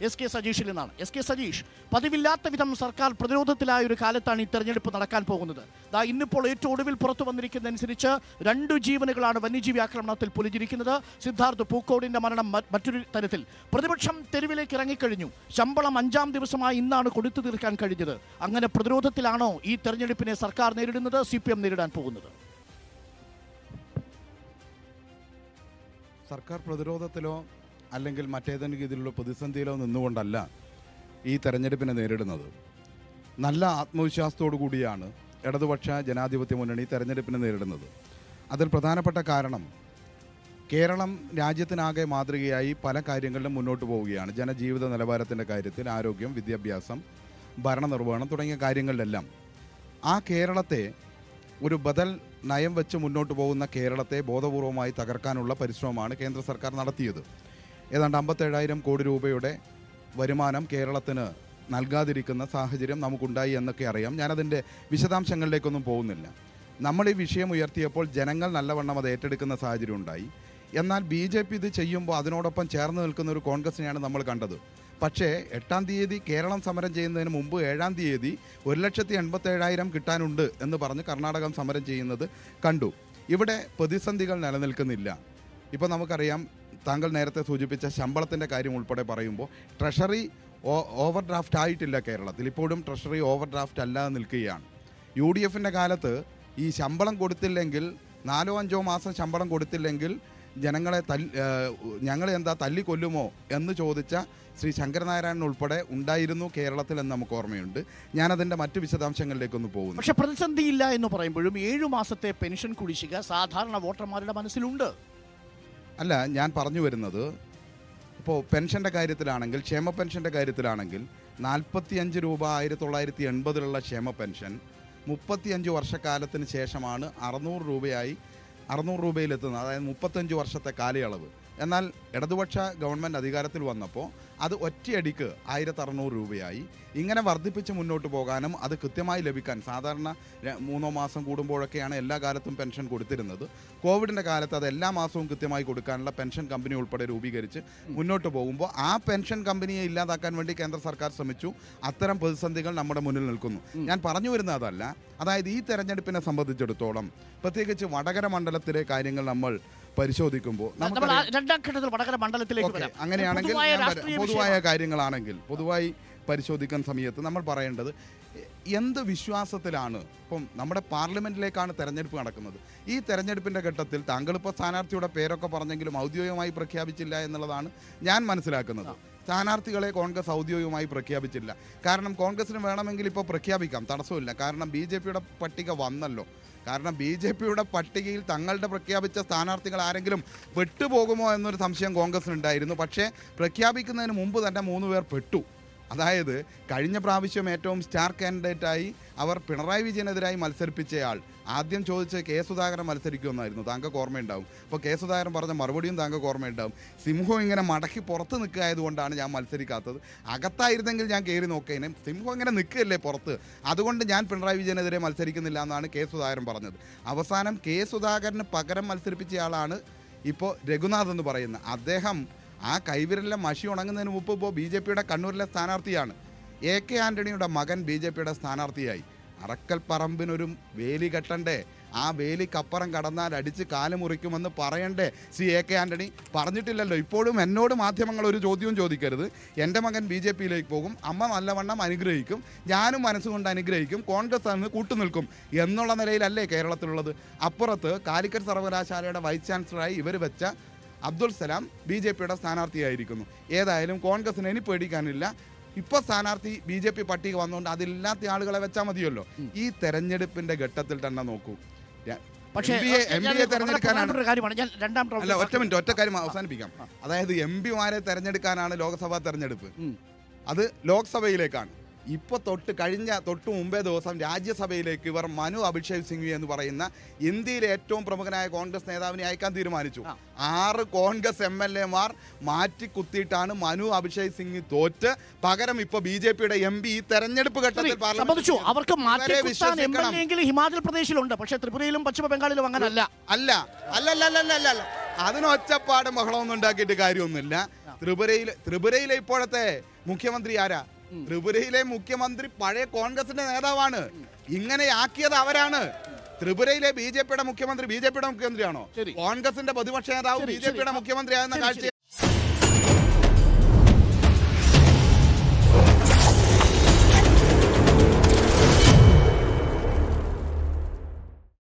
S K സജീഷിൽ നിന്നാണ് S K Sajeesh പതിവില്ലാത്ത വിധം സർക്കാർ പ്രതിരോധത്തിലായ ഒരു കാലത്താണ് ഈ തെരഞ്ഞെടുപ്പ് നടക്കാൻ പോകുന്നത് ദാ ഇന്നിപ്പോൾ ഏറ്റവും ഒടുവിൽ പുറത്തു വന്നിരിക്കുന്നതനുസരിച്ച് രണ്ടു ജീവനുകളാണ് വന്യജീവി ആക്രമണത്തിൽ പൊലിഞ്ഞിരിക്കുന്നത് സിദ്ധാർത്ഥ് പൂക്കോടിന്റെ മരണം മ- മറ്റൊരു തരത്തിൽ പ്രതിപക്ഷം തെരുവിലേക്ക് ഇറങ്ങിക്കഴിഞ്ഞു ശമ്പളം അഞ്ചാം ദിവസമായി ഇന്നാണ് കൊടുത്തു തീർക്കാൻ കഴിഞ്ഞത് അങ്ങനെ പ്രതിരോധത്തിലാണോ ഈ തെരഞ്ഞെടുപ്പിനെ സർക്കാർ നേരിടുന്നത് സി പി എം നേരിടാൻ പോകുന്നത് സർക്കാർ പ്രതിരോധത്തിലോ അല്ലെങ്കിൽ മറ്റേതെങ്കിലും രീതിയിലുള്ള പ്രതിസന്ധിയിലോ നിന്നുകൊണ്ടല്ല ഈ തെരഞ്ഞെടുപ്പിനെ നേരിടുന്നത് നല്ല ആത്മവിശ്വാസത്തോടു കൂടിയാണ് ഇടതുപക്ഷ ജനാധിപത്യ മുന്നണി തെരഞ്ഞെടുപ്പിനെ നേരിടുന്നത് അതിൽ പ്രധാനപ്പെട്ട കാരണം കേരളം രാജ്യത്തിനാകെ മാതൃകയായി പല കാര്യങ്ങളിലും മുന്നോട്ട് പോവുകയാണ് ജനജീവിത നിലവാരത്തിൻ്റെ കാര്യത്തിൽ ആരോഗ്യം വിദ്യാഭ്യാസം ഭരണനിർവഹണം തുടങ്ങിയ കാര്യങ്ങളിലെല്ലാം ആ കേരളത്തെ ഒരു ബദൽ നയം വെച്ച് മുന്നോട്ട് പോകുന്ന കേരളത്തെ ബോധപൂർവമായി തകർക്കാനുള്ള പരിശ്രമമാണ് കേന്ദ്ര സർക്കാർ നടത്തിയത് ഏതാണ്ട് അമ്പത്തേഴായിരം കോടി രൂപയുടെ വരുമാനം കേരളത്തിന് നൽകാതിരിക്കുന്ന സാഹചര്യം നമുക്കുണ്ടായി എന്നൊക്കെ അറിയാം ഞാനതിൻ്റെ വിശദാംശങ്ങളിലേക്കൊന്നും പോകുന്നില്ല നമ്മൾ ഈ വിഷയം ഉയർത്തിയപ്പോൾ ജനങ്ങൾ നല്ലവണ്ണം അത് ഏറ്റെടുക്കുന്ന സാഹചര്യം ഉണ്ടായി എന്നാൽ ബി ജെ പി ഇത് ചെയ്യുമ്പോൾ അതിനോടൊപ്പം ചേർന്ന് നിൽക്കുന്ന ഒരു കോൺഗ്രസിനെയാണ് നമ്മൾ കണ്ടത് പക്ഷേ എട്ടാം തീയതി കേരളം സമരം ചെയ്യുന്നതിന് മുമ്പ് ഏഴാം തീയതി ഒരു ലക്ഷത്തി എൺപത്തേഴായിരം കിട്ടാനുണ്ട് എന്ന് പറഞ്ഞ് കർണാടകം സമരം ചെയ്യുന്നത് കണ്ടു ഇവിടെ പ്രതിസന്ധികൾ നിലനിൽക്കുന്നില്ല ഇപ്പോൾ നമുക്കറിയാം താങ്കൾ നേരത്തെ സൂചിപ്പിച്ച ശമ്പളത്തിൻ്റെ കാര്യം ഉൾപ്പെടെ പറയുമ്പോൾ ട്രഷറി ഓവർ ഡ്രാഫ്റ്റ് ആയിട്ടില്ല കേരളത്തിൽ ഇപ്പോഴും ട്രഷറി ഓവർ ഡ്രാഫ്റ്റ് അല്ലാതെ നിൽക്കുകയാണ് യു ഡി എഫിൻ്റെ കാലത്ത് ഈ ശമ്പളം കൊടുത്തില്ലെങ്കിൽ നാലോ അഞ്ചോ മാസം ശമ്പളം കൊടുത്തില്ലെങ്കിൽ ജനങ്ങളെ തല്ലി ഞങ്ങളെ എന്താ തല്ലിക്കൊല്ലുമോ എന്ന് ചോദിച്ച ശ്രീ ശങ്കരനാരായണൻ ഉൾപ്പെടെ ഉണ്ടായിരുന്നു കേരളത്തിൽ എന്ന് നമുക്ക് ഓർമ്മയുണ്ട് ഞാനതിൻ്റെ മറ്റു വിശദാംശങ്ങളിലേക്കൊന്ന് പോകുന്നു പക്ഷെ പ്രതിസന്ധിയില്ല എന്ന് പറയുമ്പോഴും ഏഴു മാസത്തെ പെൻഷൻ കുടിശ്ശിക സാധാരണ വോട്ടർമാരുടെ മനസ്സിലുണ്ട് അല്ല ഞാൻ പറഞ്ഞു വരുന്നത് ഇപ്പോൾ പെൻഷൻ്റെ കാര്യത്തിലാണെങ്കിൽ ക്ഷേമ പെൻഷൻ്റെ കാര്യത്തിലാണെങ്കിൽ നാൽപ്പത്തിയഞ്ച് രൂപ ആയിരത്തി തൊള്ളായിരത്തി എൺപതിലുള്ള ക്ഷേമ പെൻഷൻ മുപ്പത്തിയഞ്ച് വർഷക്കാലത്തിന് ശേഷമാണ് അറുന്നൂറ് രൂപയായി അറുന്നൂറ് രൂപയിലെത്തുന്നത് അതായത് മുപ്പത്തഞ്ച് വർഷത്തെ കാലയളവ് എന്നാൽ ഇടതുപക്ഷ ഗവൺമെൻറ് അധികാരത്തിൽ വന്നപ്പോൾ അത് ഒറ്റയടിക്ക് ആയിരത്തി അറുന്നൂറ് രൂപയായി ഇങ്ങനെ വർദ്ധിപ്പിച്ച് മുന്നോട്ട് പോകാനും അത് കൃത്യമായി ലഭിക്കാൻ സാധാരണ ര- മൂന്നോ മാസം കൂടുമ്പോഴൊക്കെയാണ് എല്ലാ കാലത്തും പെൻഷൻ കൊടുത്തിരുന്നത് കോവിഡിൻ്റെ കാലത്ത് അത് എല്ലാ മാസവും കൃത്യമായി കൊടുക്കാനുള്ള പെൻഷൻ കമ്പനി ഉൾപ്പെടെ രൂപീകരിച്ച് മുന്നോട്ട് പോകുമ്പോൾ ആ പെൻഷൻ കമ്പനിയെ ഇല്ലാതാക്കാൻ വേണ്ടി കേന്ദ്ര സർക്കാർ ശ്രമിച്ചു അത്തരം പ്രതിസന്ധികൾ നമ്മുടെ മുന്നിൽ നിൽക്കുന്നു ഞാൻ പറഞ്ഞു വരുന്നത് അതല്ല അതായത് ഈ തെരഞ്ഞെടുപ്പിനെ സംബന്ധിച്ചിടത്തോളം പ്രത്യേകിച്ച് വടകര മണ്ഡലത്തിലെ കാര്യങ്ങൾ നമ്മൾ പരിശോധിക്കുമ്പോൾ നമ്മൾ നമുക്ക് ആ രണ്ടാം ഘട്ടത്തിൽ വടകര മണ്ഡലത്തിലേക്ക് ഓക്കേ, വരാം അങ്ങനെയാണെങ്കിൽ പൊതുവായ ഞാൻ വരാം. രാഷ്ട്രീയ പൊതുവായ വിഷയമാണ്. കാര്യങ്ങളാണെങ്കിൽ പൊതുവായി പരിശോധിക്കുന്ന സമയത്ത് നമ്മൾ പറയേണ്ടത് എ- എന്ത് വിശ്വാസത്തിലാണ് ഇപ്പം നമ്മുടെ പാർലമെന്റിലേക്കാണ് തെരഞ്ഞെടുപ്പ് നടക്കുന്നത് ഈ തെരഞ്ഞെടുപ്പിന്റെ ഘട്ടത്തിൽ താങ്കളിപ്പോൾ സ്ഥാനാർത്ഥിയുടെ പേരൊക്കെ പറഞ്ഞെങ്കിലും ഔദ്യോഗികമായി പ്രഖ്യാപിച്ചില്ല എന്നുള്ളതാണ് ഞാൻ മനസ്സിലാക്കുന്നത് സ്ഥാനാർത്ഥികളെ കോൺഗ്രസ് ഔദ്യോഗികമായി പ്രഖ്യാപിച്ചില്ല കാരണം കോൺഗ്രസിന് വേണമെങ്കിൽ ഇപ്പോൾ പ്രഖ്യാപിക്കാം തടസ്സമില്ല കാരണം ബി ജെ പിയുടെ പട്ടിക വന്നല്ലോ കാരണം ബി ജെ പിയുടെ പട്ടികയിൽ തങ്ങളുടെ പ്രഖ്യാപിച്ച സ്ഥാനാർത്ഥികൾ ആരെങ്കിലും പെട്ടുപോകുമോ എന്നൊരു സംശയം കോൺഗ്രസിനുണ്ടായിരുന്നു പക്ഷേ പ്രഖ്യാപിക്കുന്നതിന് മുമ്പ് തന്നെ മൂന്ന് പേർ പെട്ടു അതായത് കഴിഞ്ഞ പ്രാവശ്യം ഏറ്റവും സ്റ്റാർ കാൻഡിഡേറ്റായി അവർ പിണറായി വിജയനെതിരായി മത്സരിപ്പിച്ചയാൾ ആദ്യം ചോദിച്ച് കെ സുധാകരൻ മത്സരിക്കുമെന്നായിരുന്നു താങ്കൾക്ക് ഓർമ്മയുണ്ടാവും അപ്പോൾ കെ സുധാകരൻ പറഞ്ഞ മറുപടിയും താങ്കൾക്ക് ഓർമ്മയുണ്ടാവും സിംഹം ഇങ്ങനെ മടക്കി പുറത്ത് നിൽക്കുകയായതുകൊണ്ടാണ് ഞാൻ മത്സരിക്കാത്തത് അകത്തായിരുന്നെങ്കിൽ ഞാൻ കയറി നോക്കേനെ സിംഹം ഇങ്ങനെ നിൽക്കുകയല്ലേ പുറത്ത് അതുകൊണ്ട് ഞാൻ പിണറായി വിജയനെതിരെ മത്സരിക്കുന്നില്ല എന്നാണ് കെ സുധാകരൻ പറഞ്ഞത് അവസാനം കെ സുധാകരന് പകരം മത്സരിപ്പിച്ചയാളാണ് ഇപ്പോൾ രഘുനാഥ് എന്ന് പറയുന്ന അദ്ദേഹം ആ കൈവിരലിലെ മഷി ഉണങ്ങുന്നതിന് മുമ്പ് ഇപ്പോൾ ബി ജെ പിയുടെ കണ്ണൂരിലെ സ്ഥാനാർത്ഥിയാണ് എ കെ ആന്റണിയുടെ മകൻ ബി ജെ പിയുടെ സ്ഥാനാർത്ഥിയായി അറക്കൽ പറമ്പിനൊരു വേലി കെട്ടണ്ടേ ആ വേലിക്കപ്പുറം കടന്നാൽ അടിച്ച് കാല് മുറിക്കുമെന്ന് പറയണ്ടേ സി എ കെ ആന്റണി പറഞ്ഞിട്ടില്ലല്ലോ ഇപ്പോഴും എന്നോട് മാധ്യമങ്ങൾ ഒരു ചോദ്യവും ചോദിക്കരുത് എൻ്റെ മകൻ ബി ജെ പിയിലേക്ക് പോകും അമ്മ നല്ലവണ്ണം അനുഗ്രഹിക്കും ഞാനും മനസ്സുകൊണ്ട് അനുഗ്രഹിക്കും കോൺഗ്രസ് അന്ന് കൂട്ടുനിൽക്കും എന്നുള്ള നിലയിലല്ലേ കേരളത്തിലുള്ളത് അപ്പുറത്ത് കാലിക്കറ്റ് സർവകലാശാലയുടെ വൈസ് ചാൻസലറായി ഇവർ വെച്ച അബ്ദുൾ സലാം ബി ജെ പിയുടെ സ്ഥാനാർത്ഥിയായിരിക്കുന്നു ഏതായാലും കോൺഗ്രസിന് ഇനി പേടിക്കാനില്ല ഇപ്പൊ സ്ഥാനാർത്ഥി ബി ജെ പി പട്ടിക വന്നുകൊണ്ട് അതില്ലാത്ത ആളുകളെ വെച്ചാൽ മതിയല്ലോ ഈ തെരഞ്ഞെടുപ്പിന്റെ ഘട്ടത്തിൽ തന്നെ നോക്കൂ ര- പക്ഷേ MBA ഞാൻ MBA തെരഞ്ഞെടുക്കാനാണ് പ്രധാനപ്പെട്ട ഒരു കാര്യമാണ് ഞാൻ രണ്ടാം അല്ല റൗണ്ടിൽ ഒറ്റ മിനിറ്റ് ഒറ്റ കാര്യം അവസാനിപ്പിക്കാം അതായത് എം പിമാരെ തെരഞ്ഞെടുക്കാനാണ് ലോക്സഭാ തെരഞ്ഞെടുപ്പ് ഉം. അത് ലോക്സഭയിലേക്കാണ് ഇപ്പൊ തൊട്ട് കഴിഞ്ഞ തൊട്ട് മുമ്പേ ദിവസം രാജ്യസഭയിലേക്ക് ഇവർ മനു അഭിഷേക് സിംഗ്വി എന്ന് പറയുന്ന ഇന്ത്യയിലെ ഏറ്റവും പ്രമുഖനായ കോൺഗ്രസ് നേതാവിനെ അയക്കാൻ തീരുമാനിച്ചു ആ. ആറ് കോൺഗ്രസ് എം എൽ എമാർ മാറ്റി കുത്തിയിട്ടാണ് മനു അഭിഷേക് സിംഗ് തോറ്റ് പകരം ഇപ്പൊ ബി ജെ പിയുടെ എം പി ഈ തെരഞ്ഞെടുപ്പ് ഘട്ടത്തിൽ പാർലമെന്റിൽ സംബന്ധിച്ചു അവർക്ക് മാറ്റി ഇവരെ കുത്താൻ എം എൽ വിശ്വസിക്കണം. എ എങ്കിലും ഹിമാചൽ പ്രദേശിലുണ്ട് പക്ഷേ ത്രിപുരയിലും പശ്ചിമ ബംഗാളിലും അങ്ങനല്ല അല്ല അല്ല അല്ല അല്ല അല്ല അല്ല അതിന് ഒച്ചപ്പാട് ബഹളമൊന്നും ഉണ്ടാക്കിയിട്ട് കാര്യമൊന്നുമില്ല ത്രിപുരയിലെ ത്രിപുരയിലെ ഇപ്പോഴത്തെ മുഖ്യമന്ത്രി ആരാ ത്രിപുരയിലെ മുഖ്യമന്ത്രി പഴയ കോൺഗ്രസിന്റെ നേതാവാണ് ഇങ്ങനെ ആക്കിയത് അവരാണ് ത്രിപുരയിലെ ബി ജെ പിയുടെ മുഖ്യമന്ത്രി ബി ജെ പിയുടെ മുഖ്യമന്ത്രിയാണോ ശരി. കോൺഗ്രസിന്റെ പ്രതിപക്ഷ നേതാവ് ശരി, ബി ജെ പിയുടെ ശരി. മുഖ്യമന്ത്രിയാകുന്ന ശരി, കാഴ്ച